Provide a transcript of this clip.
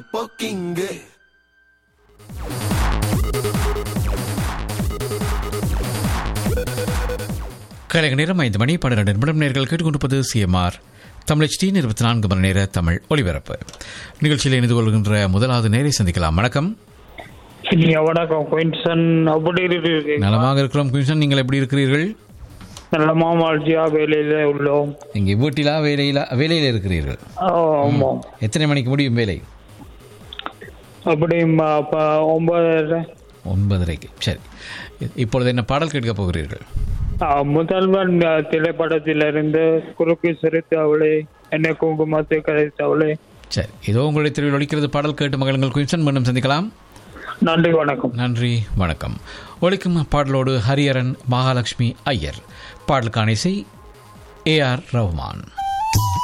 பொக்கிங்கு கலைக நேரம் ஐந்து மணி பன்னிரண்டு நிமிடம் நேர்கள் கேட்டுக்கொண்டிருப்பது சிஎம்ஆர் தமிழ் டி இருபத்தி நான்கு மணி நேர தமிழ் ஒலிபரப்பு நிகழ்ச்சியில் இணைந்து கொள்கின்ற முதலாவது நேரை சந்திக்கலாம் வணக்கம் இனிய வணக்கம் குயின்சன் அப்படி இருக்கு நலமாக இருக்கிறோம் குயின்சன் நீங்கள் எப்படி இருக்கிறீர்கள் நல்ல மாமாழ்ச்சியா வேலையில உள்ளோம் இங்கே வீட்டிலா வேலையிலா வேலையில் இருக்கிறீர்கள் ஆ, ஆமாம் எத்தனை மணிக்கு முடியும் வேலை அப்படி ம- ப- ஒன்பது ஒன்பதரைக்கு சரி இப்பொழுது என்ன பாடல் கேட்க போகிறீர்கள் ஆ, முதல்வன் அ, திரைப்படத்திலிருந்து குறுக்கு சிரித்தவளே என்னை குங்குமத்தை கரைத்தவளே சரி இதோ உங்களுடைய தெருவில் ஒழிக்கிறது பாடல் கேட்டு மகளுங்கள் குயின்சன் மீண்டும் சந்திக்கலாம் நன்றி வணக்கம் நன்றி வணக்கம் ஒழிக்கும் பாடலோடு ஹரியரன் மகாலட்சுமி ஐயர் பாடலுக்கான இசை ஏ ஆர் ரஹ்மான்